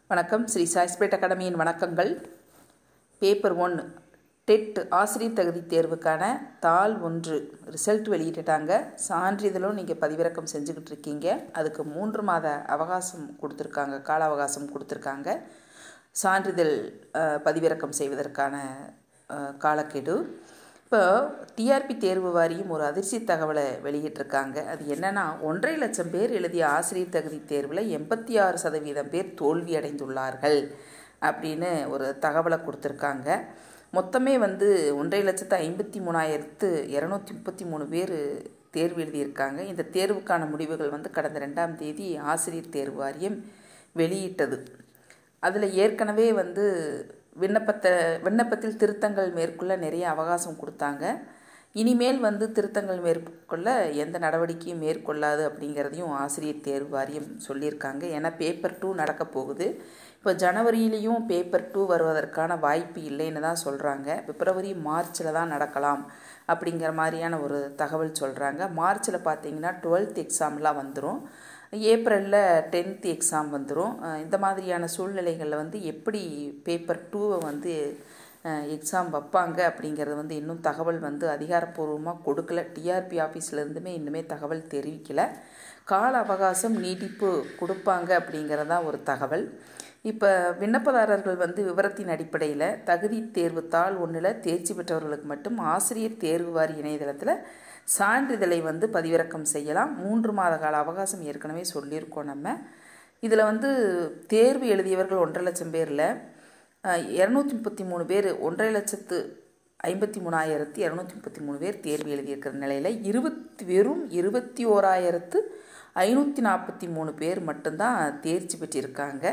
வணக்கம் ஸ்ரீ சாய்ஸ்பேட் அகாடமியின் வணக்கங்கள் paper one dead ஆசிரியர் தகுதி தேர்வுக்கான தாள் ஒன்று ரிசல்ட் வெளியிட்டுட்டாங்க சான்றிதழும் நீங்கள் பதிவிறக்கம் செஞ்சுக்கிட்டு இருக்கீங்க அதுக்கு மூன்று மாத அவகாசம் கொடுத்துருக்காங்க கால அவகாசம் கொடுத்துருக்காங்க சான்றிதழ் அஹ், பதிவிறக்கம் செய்வதற்கான அஹ், காலக்கெடு இப்போ டிஆர்பி தேர்வு வாரியம் ஒரு அதிர்ச்சி தகவலை வெளியிட்டிருக்காங்க அது என்னன்னா ஒன்றரை லட்சம் பேர் எழுதிய ஆசிரியர் தகுதி தேர்வில் எண்பத்தி ஆறு சதவீதம் பேர் தோல்வி அடைந்துள்ளார்கள் அப்படின்னு ஒரு தகவலை கொடுத்துருக்காங்க மொத்தமே வந்து ஒன்றரை லட்சத்து ஐம்பத்தி மூணாயிரத்து இரநூத்தி முப்பத்தி மூணு பேர் தேர்வு எழுதியிருக்காங்க இந்த தேர்வுக்கான முடிவுகள் வந்து கடந்த ரெண்டாம் தேதி ஆசிரியர் தேர்வு வாரியம் வெளியிட்டது அதில் ஏற்கனவே வந்து விண்ணப்பத்தை விண்ணப்பத்தில் திருத்தங்கள் மேற்கொள்ள நிறைய அவகாசம் கொடுத்தாங்க இனிமேல் வந்து திருத்தங்கள் மேற்கொள்ள எந்த நடவடிக்கையும் மேற்கொள்ளாது அப்படிங்கிறதையும் ஆசிரியர் தேர்வு வாரியம் சொல்லியிருக்காங்க ஏன்னா பேப்பர் டூ நடக்க போகுது இப்போ ஜனவரியிலையும் பேப்பர் டூ வருவதற்கான வாய்ப்பு இல்லைன்னு தான் சொல்கிறாங்க பிப்ரவரி மார்ச்சில் தான் நடக்கலாம் அப்படிங்கிற மாதிரியான ஒரு தகவல் சொல்கிறாங்க மார்ச்சில் பார்த்தீங்கன்னா டுவெல்த் எக்ஸாம்லாம் வந்துடும் ஏப்ரலில் டென்த் எக்ஸாம் வந்துடும் இந்த மாதிரியான சூழ்நிலைகளில் வந்து எப்படி பேப்பர் டூவை வந்து எக்ஸாம் வைப்பாங்க அப்படிங்கிறது வந்து இன்னும் தகவல் வந்து அதிகாரப்பூர்வமாக கொடுக்கல டிஆர்பி ஆஃபீஸ்லேருந்துமே இன்னுமே தகவல் தெரிவிக்கலை கால அவகாசம் நீட்டிப்பு கொடுப்பாங்க அப்படிங்கிறதா ஒரு தகவல் இப்போ விண்ணப்பதாரர்கள் வந்து விவரத்தின் அடிப்படையில் தகுதி தேர்வு தாள் ஒன்றில் தேர்ச்சி பெற்றவர்களுக்கு மட்டும் ஆசிரியர் தேர்வு வாரி இணையதளத்தில் சான்றிதழை வந்து பதிவிறக்கம் செய்யலாம் மூன்று மாத கால அவகாசம் ஏற்கனவே சொல்லியிருக்கோம் நம்ம இதில் வந்து தேர்வு எழுதியவர்கள் ஒன்றரை லட்சம் பேரில் இரநூத்தி முப்பத்தி மூணு பேர் ஒன்றரை லட்சத்து ஐம்பத்தி மூணாயிரத்தி இரநூத்தி முப்பத்தி மூணு பேர் தேர்வு எழுதியிருக்கிற நிலையில் இருபத்தி வெறும் இருபத்தி ஓராயிரத்து ஐநூற்றி நாற்பத்தி மூணு பேர் மட்டும்தான் தேர்ச்சி பெற்றிருக்காங்க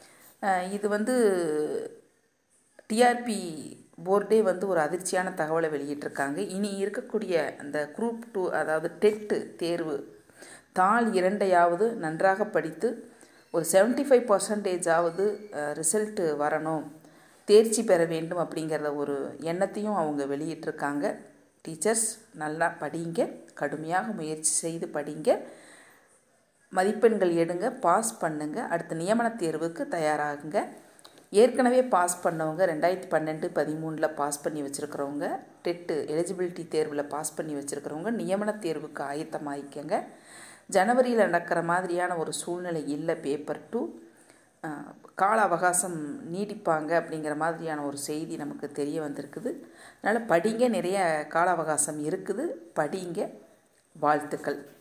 அஹ் இது வந்து டிஆர்பி போர்டே வந்து ஒரு அதிர்ச்சியான தகவலை வெளியிட்டிருக்காங்க இனி இருக்கக்கூடிய அந்த குரூப் டூ அதாவது டெட்டு தேர்வு தாள் இரண்டையாவது நன்றாக படித்து ஒரு செவன்ட்டி ஃபைவ் பர்சன்டேஜாவது ரிசல்ட்டு வரணும் தேர்ச்சி பெற வேண்டும் அப்படிங்கிறத ஒரு எண்ணத்தையும் அவங்க வெளியிட்டிருக்காங்க டீச்சர்ஸ் நல்லா படிங்க கடுமையாக முயற்சி செய்து படிங்க மதிப்பெண்கள் எடுங்க பாஸ் பண்ணுங்க அடுத்த நியமன தேர்வுக்கு தயாராகுங்க ஏற்கனவே பாஸ் பண்ணவங்க ரெண்டாயிரத்தி பன்னெண்டு பதிமூணில் பாஸ் பண்ணி வச்சுருக்கிறவங்க டெட்டு எலிஜிபிலிட்டி தேர்வில் பாஸ் பண்ணி வச்சுருக்கிறவங்க நியமன தேர்வுக்கு ஆயத்தமாகிக்கங்க ஜனவரியில் நடக்கிற மாதிரியான ஒரு சூழ்நிலை இல்லை பேப்பர் டூ கால அவகாசம் நீடிப்பாங்க அப்படிங்கிற மாதிரியான ஒரு செய்தி நமக்கு தெரிய வந்திருக்குது அதனால் படிங்க நிறைய கால அவகாசம் இருக்குது படிங்க வாழ்த்துக்கள்